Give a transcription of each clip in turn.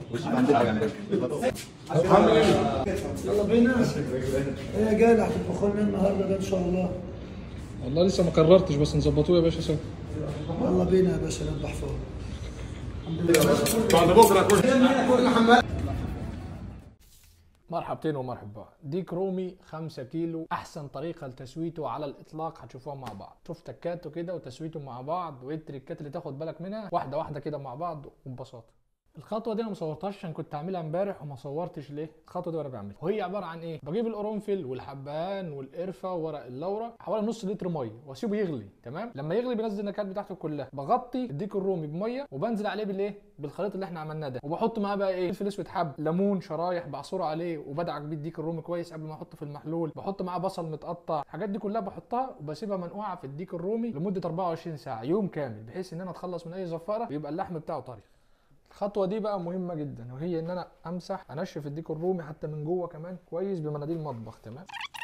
يلا بينا يا جاي هتطبخوا لنا النهارده ده ان شاء الله والله لسه ما قررتش بس نظبطوه يا باشا سوا يلا بينا يا باشا نذبح فوق مرحبتين ومرحبا ديك رومي 5 كيلو احسن طريقه لتسويته على الاطلاق هتشوفوها مع بعض شوف تكاته كده وتسويته مع بعض وايه التريكات اللي تاخد بالك منها واحده واحده كده مع بعض وببساطه الخطوه دي انا ما صورتهاش عشان كنت عاملها امبارح وما صورتش ليه الخطوه دي وانا بعملها وهي عباره عن ايه بجيب القرنفل والحبهان والقرفه وورق اللورا حوالي نص لتر ميه واسيبه يغلي تمام لما يغلي بنزل النكهات بتاعته كلها بغطي الديك الرومي بميه وبنزل عليه بالايه بالخليط اللي احنا عملناه ده وبحط معاه بقى ايه فلفل اسود حب ليمون شرايح بعصره عليه وبدعك بيه الديك الرومي كويس قبل ما احطه في المحلول بحط معاه بصل متقطع الحاجات دي كلها بحطها وبسيبها منقوعه في الديك الرومي لمده 24 ساعه يوم كامل بحيث ان انا اتخلص من اي زفاره ويبقى اللحم بتاعه طري الخطوه دي بقى مهمه جدا وهي ان انا امسح انشف الديك الرومي حتى من جوه كمان كويس بمناديل مطبخ تمام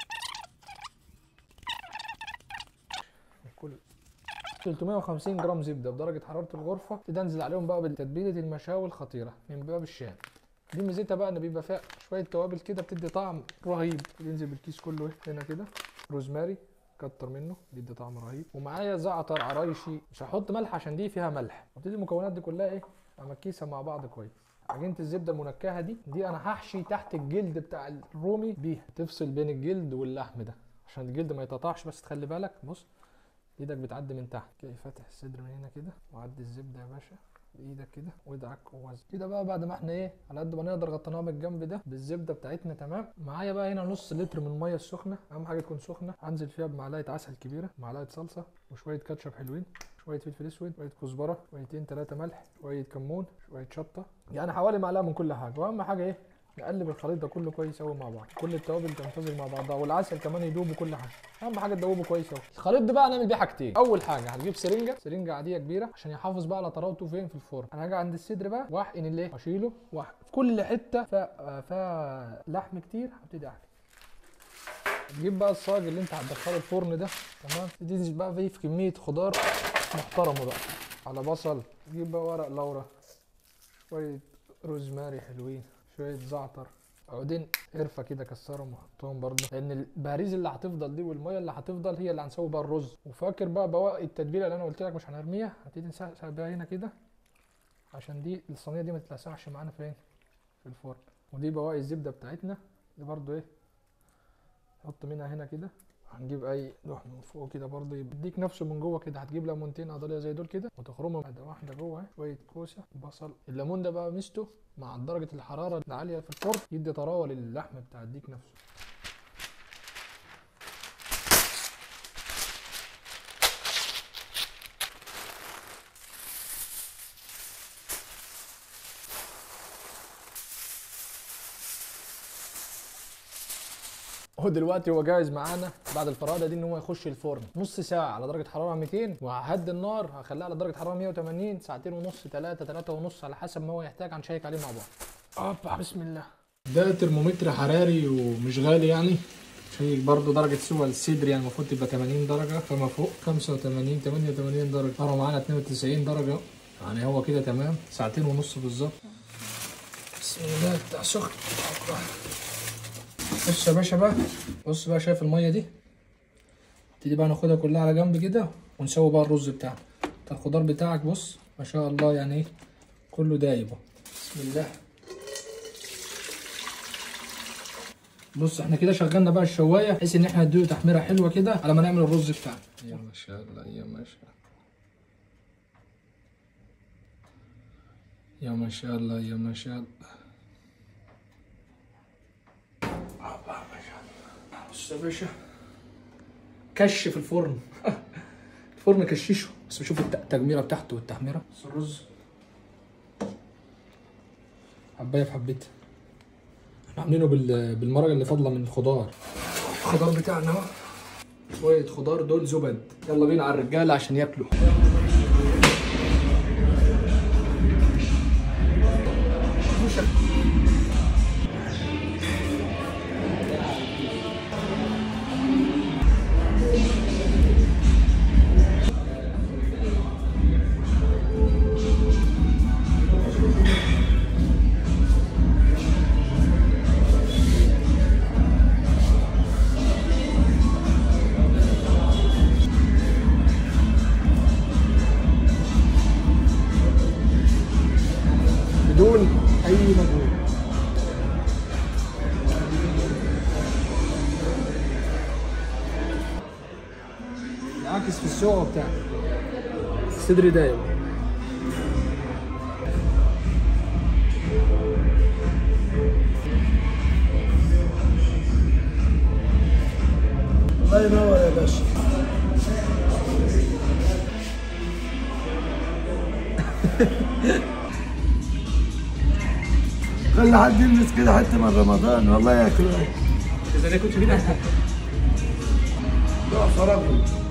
كل 350 جرام زبده بدرجه حراره الغرفه ابتدي انزل عليهم بقى بتتبيله المشاوي الخطيره من باب الشام دي ميزتها بقى ان بيبقى فيها شويه توابل كده بتدي طعم رهيب بينزل بالكيس كله هنا كده روزماري كتر منه بيدي طعم رهيب ومعايا زعتر عرايشي مش هحط ملح عشان دي فيها ملح وابتدي المكونات دي كلها ايه امكيسها مع بعض كويس عجينه الزبده المنكهه دي دي انا هحشي تحت الجلد بتاع الرومي بيها تفصل بين الجلد واللحم ده عشان الجلد ما يتقطعش بس تخلي بالك بص ايدك بتعدي من تحت تلاقي فاتح الصدر من هنا كده وعدي الزبده يا باشا بايدك كده وادعك ووزن كده بقى بعد ما احنا ايه على قد ما نقدر غطيناها من الجنب ده بالزبده بتاعتنا تمام معايا بقى هنا نص لتر من الميه السخنه اهم حاجه تكون سخنه انزل فيها بمعلقه عسل كبيره معلقه صلصه وشويه كاتشب حلوين شويه فلفل اسود شويه كزبره شويتين ثلاثه ملح شويه كمون شويه شطه يعني حوالي معلقه من كل حاجه واهم حاجه ايه نقلب الخليط ده كله كويس قوي مع بعض كل التوابل تنفصل مع بعضها والعسل كمان يدوب وكل حاجه اهم حاجه تدوبه كويس قوي الخليط ده بقى هنعمل بيه حاجتين اول حاجه هنجيب سرنجه سرنجه عاديه كبيره عشان يحافظ بقى على طراوته فين في الفرن انا هاجي عند الصدر بقى واحقن اللي اشيله واحقن في كل حته فيها فيها لحم كتير هبتدي احقن تجيب بقى الصاج اللي انت هتدخله الفرن ده تمام تدي بقى فيه في كميه خضار محترمه بقى على بصل تجيب بقى ورق لورا شويه روزماري حلوين شويه زعتر عودين قرفه كده كسرهم وحطهم برضه لان البهاريز اللي هتفضل دي والميه اللي هتفضل هي اللي هنسوي بقى الرز وفاكر بقى بواقي التتبيله اللي انا قلت لك مش هنرميها هنبتدي نسيبها هنا كده عشان دي الصينيه دي ما تتلسعش معانا فين في الفرن ودي بواقي الزبده بتاعتنا دي برضه ايه نحط منها هنا كده هنجيب اي لوح من فوق كده برضه يديك نفسه من جوه كده هتجيب ليمونتين عضليه زي دول كده وتخرمهم واحده واحده جوه اهي شويه كوسه بصل الليمون ده بقى ميزته مع درجه الحراره العاليه في الفرن يدي طراوه للحم بتاع الديك نفسه هو دلوقتي هو جاهز معانا بعد الفراده دي ان هو يخش الفرن نص ساعه على درجه حراره 200 وههدي النار هخليها على درجه حراره 180 ساعتين ونص 3 3 ونص على حسب ما هو يحتاج هنشيك عليه مع بعض اوبا بسم الله ده ترمومتر حراري ومش غالي يعني شيك برضو درجة سوى الصدر يعني المفروض تبقى 80 درجة فما فوق 85 88 درجة قروا معانا 92 درجة يعني هو كده تمام ساعتين ونص بالظبط بسم الله بتاع سخن بص يا باشا بقى بص بقى شايف الميه دي نبتدي بقى ناخدها كلها على جنب كده ونسوي بقى الرز بتاعنا انت الخضار بتاعك بص ما شاء الله يعني ايه كله دايب اهو. بسم الله بص احنا كده شغلنا بقى الشوايه بحيث ان احنا نديله تحميره حلوه كده على ما نعمل الرز بتاعنا يا ما شاء الله يا ما شاء الله يا ما شاء الله يا ما شاء الله بص يا باشا كش في الفرن الفرن كششه بس بشوف الت- التجميره بتاعته والتحميره بص الرز حبايه في حبتها احنا عاملينه بال... بالمرقه اللي فاضله من الخضار الخضار بتاعنا اهو شويه خضار دول زبد يلا بينا على الرجاله عشان ياكلوا بدون اي مجهود يعكس في السوق بتاعك الصدر دايم الله ينور يا باشا خلي حد يلمس كده حتى من رمضان والله ياكل اذا انا كنت هنا لا فرق